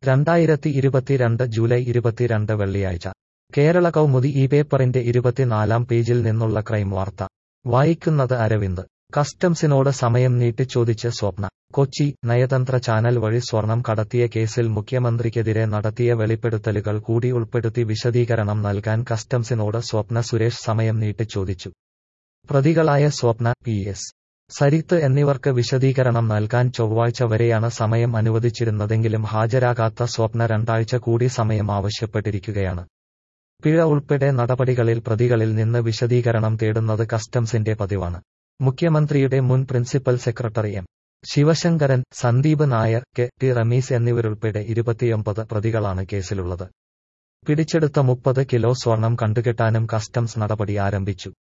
രണ്ടായിരത്തി ഇരുപത്തിരണ്ട് ജൂലൈ ഇരുപത്തിരണ്ട് വെള്ളിയാഴ്ച കേരള കൗമുദി ഈ പേപ്പറിന്റെ ഇരുപത്തിനാലാം പേജിൽ നിന്നുള്ള ക്രൈം വാർത്ത വായിക്കുന്നത് അരവിന്ദ് കസ്റ്റംസിനോട് സമയം നീട്ടിച്ചോദിച്ച് സ്വപ്ന കൊച്ചി നയതന്ത്ര ചാനൽ വഴി സ്വർണം കടത്തിയ കേസിൽ മുഖ്യമന്ത്രിക്കെതിരെ നടത്തിയ വെളിപ്പെടുത്തലുകൾ കൂടി ഉൾപ്പെടുത്തി വിശദീകരണം നൽകാൻ കസ്റ്റംസിനോട് സ്വപ്ന സുരേഷ് സമയം നീട്ടിച്ചോദിച്ചു പ്രതികളായ സ്വപ്ന പി എസ് സരിത്ത് എന്നിവർക്ക് വിശദീകരണം നൽകാൻ ചൊവ്വാഴ്ച വരെയാണ് സമയം അനുവദിച്ചിരുന്നതെങ്കിലും ഹാജരാകാത്ത സ്വപ്ന രണ്ടാഴ്ച കൂടി സമയം ആവശ്യപ്പെട്ടിരിക്കുകയാണ് പിഴ ഉൾപ്പെടെ നടപടികളിൽ പ്രതികളിൽ നിന്ന് വിശദീകരണം തേടുന്നത് കസ്റ്റംസിന്റെ പതിവാണ് മുഖ്യമന്ത്രിയുടെ മുൻ principal secretary M Sivasankaran Sandeep Nair K T Rameez എന്നിവരുൾപ്പെടെ ഇരുപത്തിയൊമ്പത് പ്രതികളാണ് കേസിലുള്ളത് പിടിച്ചെടുത്ത മുപ്പത് കിലോ സ്വർണം കണ്ടുകെട്ടാനും കസ്റ്റംസ് നടപടി ആരംഭിച്ചു